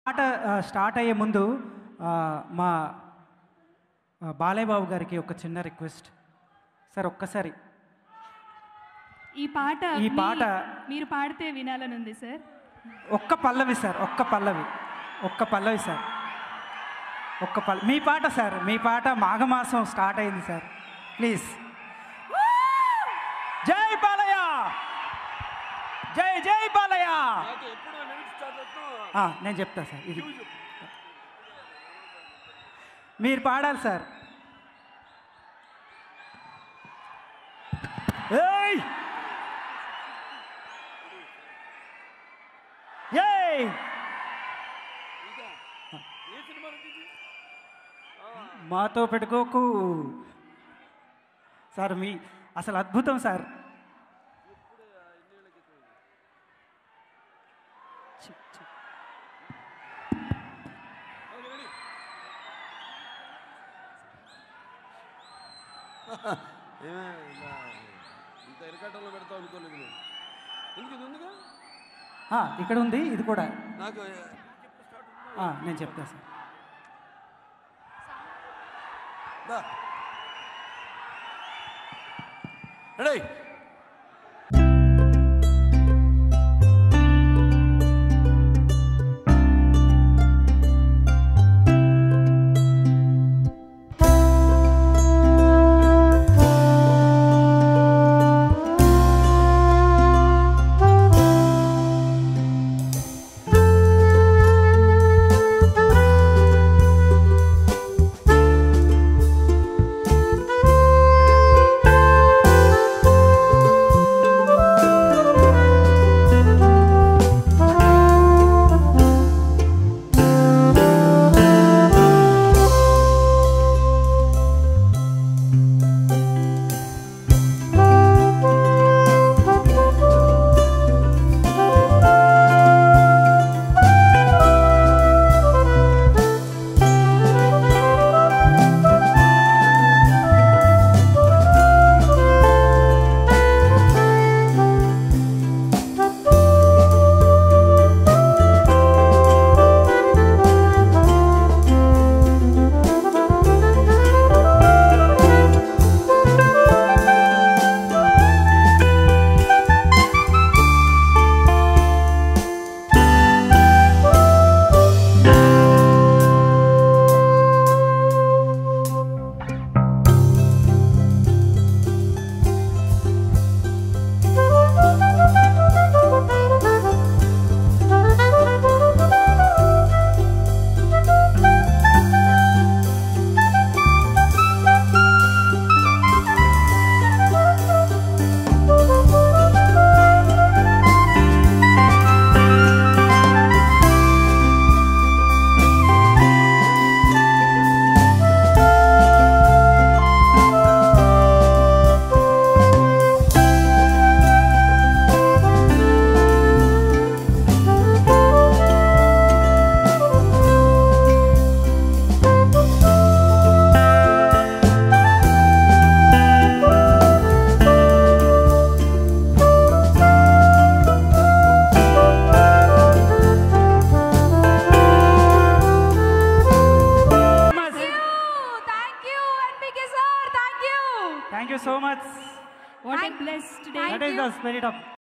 పాట ఆ, స్టార్ట్ అయ్యే ముందు ఆ, మా ఆ, బాలయ్య బాబు గారికి ఒక చిన్న రిక్వెస్ట్ సార్ ఒక్కసారి ఈ పాట ఈ మీ- పాట- మీరు పాడితే వినాలని ఉంది సార్ ఒక్క పల్లవి సార్ ఒక్క పల్లవి ఒక్క పల్లవి సార్ ఒక్క పల్ల మీ పాట సార్ మీ పాట మాఘమాసం స్టార్ట్ అయింది సార్ ప్లీజ్ జై బాలయ్య జై జై బాలయ్య ఆ, నేను చెప్తా సార్ ఇది మీరు పాడాలి సార్ ఏయ్ ఏయ్ మాతో పెట్టుకోకు సార్ మీ అసలు అద్భుతం సార్ చి, చి. ఏమే ఇలా ఇంత ఇరకాటంలో పెడతావు అనుకోలేదు నేను ఎందుకు ఇది ఉందిగా ఆ, ఇక్కడ ఉంది ఇది కూడా నాకు ఆ, నేను చెప్తా సార్ దా ready thank you NPK sir thank you thank you so much what a blessed day that is the spirit of